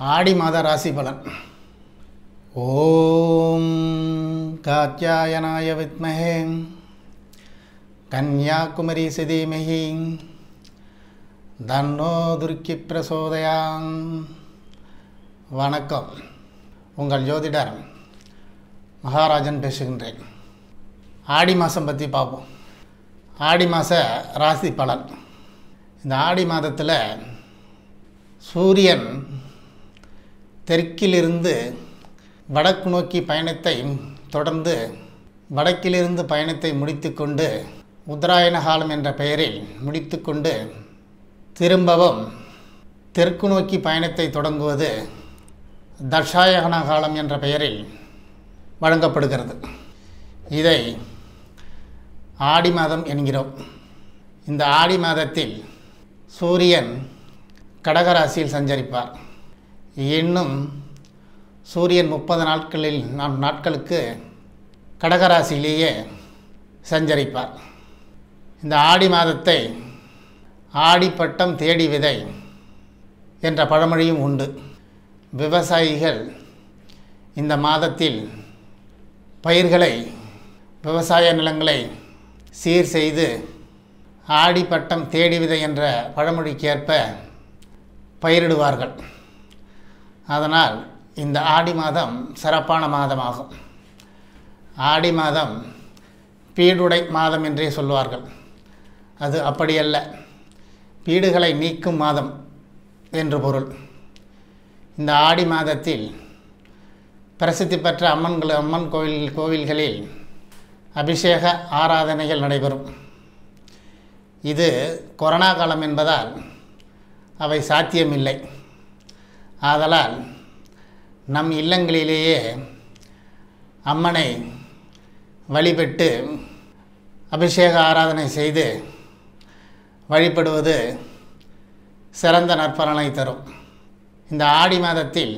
ஆடி மாத ராசி பலன் ஓம் காத்யாயனாய வித்மஹே கன்யாகுமரி சிதீமஹி தன்னோ துர்க்கி பிரசோதயாம் வணக்கம் உங்கள் ஜோதிடர் மகாராஜன் பேசுகின்றேன் ஆடி மாதம் பற்றி பார்ப்போம் ஆடி மாத ராசி பலன் இந்த ஆடி மாதத்தில் சூரியன் தெற்கிலிருந்து வடக்கு நோக்கி பயணத்தை தொடர்ந்து வடக்கிலிருந்து பயணத்தை முடித்துக்கொண்டு உத்தராயண காலம் என்ற பெயரில் முடித்துக்கொண்டு திரும்பவும் தெற்கு நோக்கி பயணத்தை தொடங்குவது தட்சாயகன காலம் என்ற பெயரில் வழங்கப்படுகிறது இதை ஆடி மாதம் என்கிறோம் இந்த ஆடி மாதத்தில் சூரியன் கடகராசியில் சஞ்சரிப்பார் இன்னும் சூரியன் முப்பது நாட்களில் நாம் நாட்களுக்கு கடகராசியிலேயே சஞ்சரிப்பார் இந்த ஆடி மாதத்தை ஆடிப்பட்டம் தேடி விதை என்ற பழமொழியும் உண்டு விவசாயிகள் இந்த மாதத்தில் பயிர்களை விவசாய நிலங்களை சீர் செய்து ஆடிப்பட்டம் தேடி விதை என்ற பழமொழிக்கேற்ப பயிரிடுவார்கள் அதனால் இந்த ஆடி மாதம் சிறப்பான மாதமாகும் ஆடி மாதம் பீடுடை மாதம் என்றே சொல்வார்கள் அது அப்படியல்ல பீடுகளை நீக்கும் மாதம் என்று பொருள் இந்த ஆடி மாதத்தில் பிரசித்தி பெற்ற அம்மன்கள் அம்மன் கோவில் கோவில்களில் அபிஷேக ஆராதனைகள் நடைபெறும் இது கொரோனா காலம் என்பதால் அவை சாத்தியமில்லை ஆதலால் நம் இல்லங்களிலேயே அம்மனை வழிபட்டு அபிஷேக ஆராதனை செய்து வழிபடுவது சிறந்த நற்பலனை தரும் இந்த ஆடி மாதத்தில்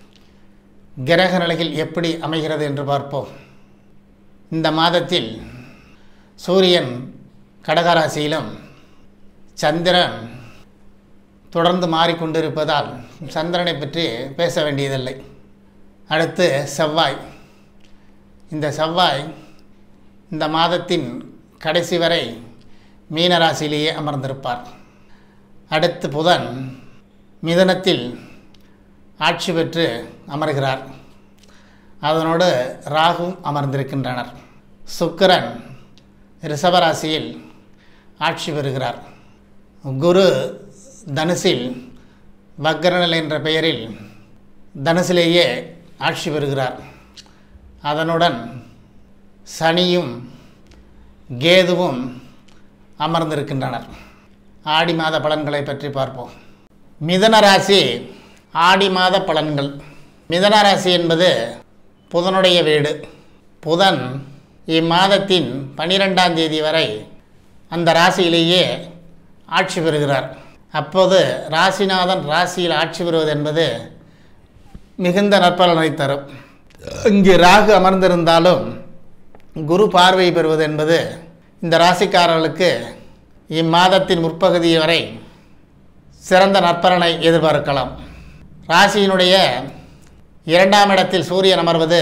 கிரக நிலைகள் எப்படி அமைகிறது என்று பார்ப்போம் இந்த மாதத்தில் சூரியன் கடகராசியிலும் சந்திரன் தொடர்ந்து மாறிக்கொண்டிருப்பதால் சந்திரனை பற்றி பேச வேண்டியதில்லை அடுத்து செவ்வாய் இந்த செவ்வாய் இந்த மாதத்தின் கடைசி வரை மீனராசியிலேயே அமர்ந்திருப்பார் அடுத்து புதன் மிதனத்தில் ஆட்சி பெற்று அமர்கிறார் அதனோடு ராகும் அமர்ந்திருக்கின்றனர் சுக்கிரன் ரிஷபராசியில் ஆட்சி பெறுகிறார் குரு தனுசில் வக்ரநிலை என்ற பெயரில் தனுசிலேயே ஆட்சி பெறுகிறார் அதனுடன் சனியும் கேதுவும் அமர்ந்திருக்கின்றனர் ஆடி மாத பலன்களை பற்றி பார்ப்போம் மிதன ராசி ஆடி மாத பலன்கள் மிதன ராசி என்பது புதனுடைய வீடு புதன் இம்மாதத்தின் பனிரெண்டாம் தேதி வரை அந்த ராசியிலேயே ஆட்சி பெறுகிறார் அப்போது ராசிநாதன் ராசியில் ஆட்சி பெறுவது என்பது மிகுந்த நற்பலனை தரும் இங்கு ராகு அமர்ந்திருந்தாலும் குரு பார்வை பெறுவது என்பது இந்த ராசிக்காரர்களுக்கு இம்மாதத்தின் முற்பகுதி வரை சிறந்த நற்பலனை எதிர்பார்க்கலாம் ராசியினுடைய இரண்டாம் இடத்தில் சூரியன் அமர்வது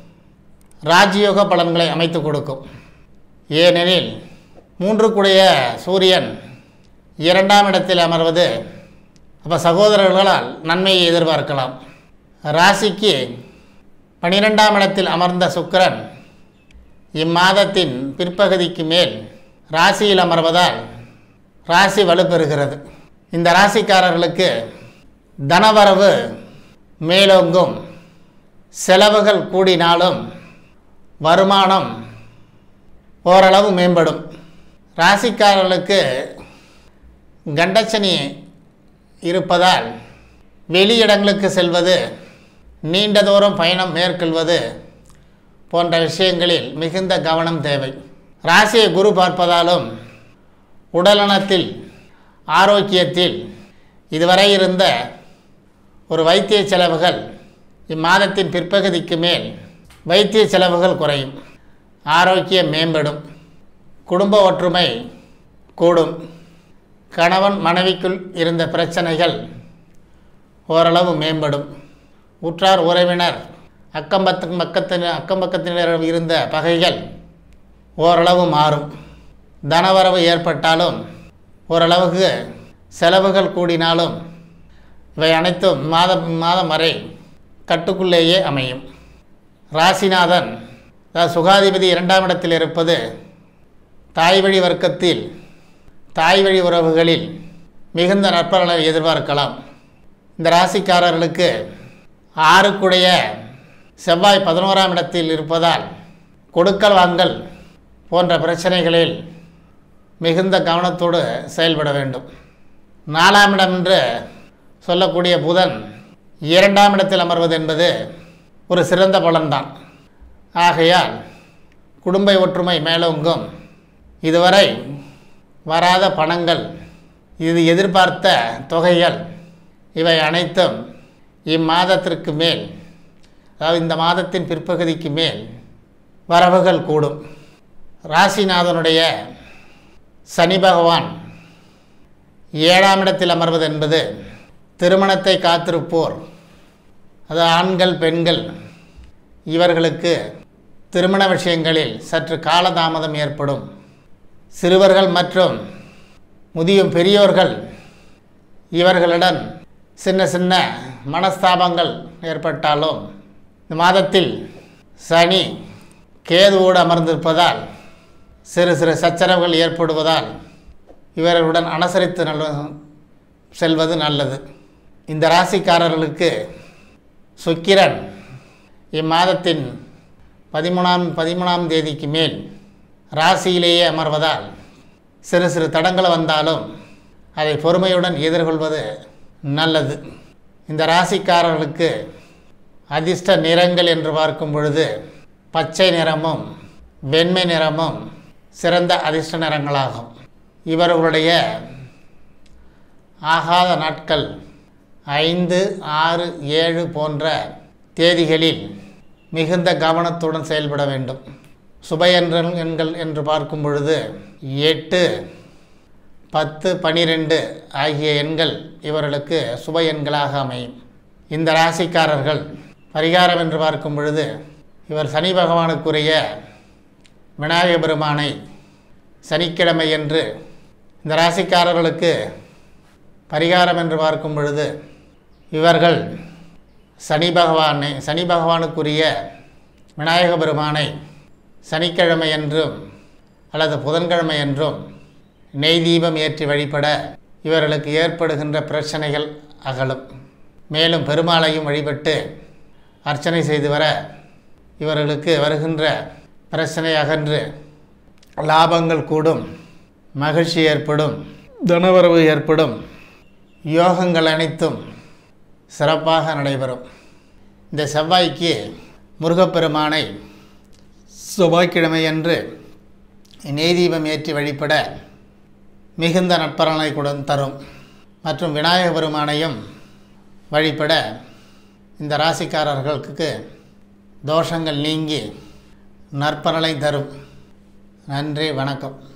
ராஜயோக பலன்களை அமைத்து கொடுக்கும் ஏனெனில் மூன்றுக்குடைய சூரியன் இரண்டாம் இடத்தில் அமர்வது அப்போ சகோதரர்களால் நன்மையை எதிர்பார்க்கலாம் ராசிக்கு பனிரெண்டாம் இடத்தில் அமர்ந்த சுக்கிரன் இம்மாதத்தின் பிற்பகுதிக்கு மேல் ராசியில் அமர்வதால் ராசி வலுப்பெறுகிறது இந்த ராசிக்காரர்களுக்கு தனவரவு மேலோங்கும் செலவுகள் கூடினாலும் வருமானம் ஓரளவு மேம்படும் ராசிக்காரர்களுக்கு கண்டச்சனி இருப்பதால் வெளியிடங்களுக்கு செல்வது நீண்ட தூரம் பயணம் மேற்கொள்வது போன்ற விஷயங்களில் மிகுந்த கவனம் தேவை ராசியை குரு பார்ப்பதாலும் உடல்நலத்தில் ஆரோக்கியத்தில் இதுவரை இருந்த ஒரு வைத்திய செலவுகள் இம்மாதத்தின் பிற்பகுதிக்கு மேல் வைத்திய செலவுகள் குறையும் ஆரோக்கியம் மேம்படும் குடும்ப ஒற்றுமை கூடும் கணவன் மனைவிக்குள் இருந்த பிரச்சனைகள் ஓரளவு மேம்படும் உற்றார் உறவினர் அக்கம்பத்து பக்கத்தின அக்கம்பக்கத்தினர் இருந்த பகைகள் ஓரளவு மாறும் தனவரவு ஏற்பட்டாலும் ஓரளவுக்கு செலவுகள் கூடினாலும் இவை அனைத்தும் மாதம் மாதம் வரை கட்டுக்குள்ளேயே அமையும் ராசிநாதன் அதாவது சுகாதிபதி இரண்டாம் இடத்தில் இருப்பது தாய் வழி வர்க்கத்தில் தாய் வழி உறவுகளில் மிகுந்த நற்பலனை எதிர்பார்க்கலாம் இந்த ராசிக்காரர்களுக்கு ஆறுக்குடைய செவ்வாய் பதினோராம் இடத்தில் இருப்பதால் கொடுக்கல் வாங்கல் போன்ற பிரச்சனைகளில் மிகுந்த கவனத்தோடு செயல்பட வேண்டும் நாலாம் இடம் என்று சொல்லக்கூடிய புதன் இரண்டாம் இடத்தில் அமர்வது என்பது ஒரு சிறந்த பலன்தான் ஆகையால் குடும்ப ஒற்றுமை மேலோங்கும் இதுவரை வராத பணங்கள் இது எதிர்பார்த்த தொகைகள் இவை அனைத்தும் இம்மாதத்திற்கு மேல் அதாவது இந்த மாதத்தின் பிற்பகுதிக்கு மேல் வரவுகள் கூடும் ராசிநாதனுடைய சனி பகவான் ஏழாம் இடத்தில் அமர்வது என்பது திருமணத்தை காத்திருப்போர் அது ஆண்கள் பெண்கள் இவர்களுக்கு திருமண விஷயங்களில் சற்று காலதாமதம் ஏற்படும் சிறுவர்கள் மற்றும் முதியும் பெரியோர்கள் இவர்களுடன் சின்ன சின்ன மனஸ்தாபங்கள் ஏற்பட்டாலும் இந்த மாதத்தில் சனி கேதுவோடு அமர்ந்திருப்பதால் சிறு சிறு சச்சரவுகள் ஏற்படுவதால் இவர்களுடன் அனுசரித்து நல்ல செல்வது நல்லது இந்த ராசிக்காரர்களுக்கு சுக்கிரன் இம்மாதத்தின் பதிமூணாம் பதிமூணாம் தேதிக்கு மேல் ராசியிலேயே அமர்வதால் சிறு சிறு தடங்கள் வந்தாலும் அதை பொறுமையுடன் எதிர்கொள்வது நல்லது இந்த ராசிக்காரர்களுக்கு அதிர்ஷ்ட நிறங்கள் என்று பார்க்கும் பொழுது பச்சை நிறமும் வெண்மை நிறமும் சிறந்த அதிர்ஷ்ட நிறங்களாகும் இவர்களுடைய ஆகாத நாட்கள் ஐந்து ஆறு ஏழு போன்ற தேதிகளில் மிகுந்த கவனத்துடன் செயல்பட வேண்டும் சுப என்ற எண்கள் என்று பார்க்கும் பொழுது எட்டு பத்து பனிரெண்டு ஆகிய எண்கள் இவர்களுக்கு சுப எண்களாக அமையும் இந்த ராசிக்காரர்கள் பரிகாரம் என்று பார்க்கும் பொழுது இவர் சனி பகவானுக்குரிய விநாயக பெருமானை சனிக்கிழமை என்று இந்த ராசிக்காரர்களுக்கு பரிகாரம் என்று பார்க்கும் பொழுது இவர்கள் சனி பகவானை சனி பகவானுக்குரிய விநாயக பெருமானை சனிக்கிழமை என்றும் அல்லது புதன்கிழமை என்றும் நெய் தீபம் ஏற்றி வழிபட இவர்களுக்கு ஏற்படுகின்ற பிரச்சனைகள் அகலும் மேலும் பெருமாளையும் வழிபட்டு அர்ச்சனை செய்து வர இவர்களுக்கு வருகின்ற பிரச்சனை அகன்று லாபங்கள் கூடும் மகிழ்ச்சி ஏற்படும் தனவரவு ஏற்படும் யோகங்கள் அனைத்தும் சிறப்பாக நடைபெறும் இந்த செவ்வாய்க்கு முருகப்பெருமானை செவ்வாய்க்கிழமையன்று நெய் தீபம் ஏற்றி வழிபட மிகுந்த நட்பலனை கூட தரும் மற்றும் விநாயக பெருமானையும் வழிபட இந்த ராசிக்காரர்களுக்கு தோஷங்கள் நீங்கி நற்பலனை தரும் நன்றி வணக்கம்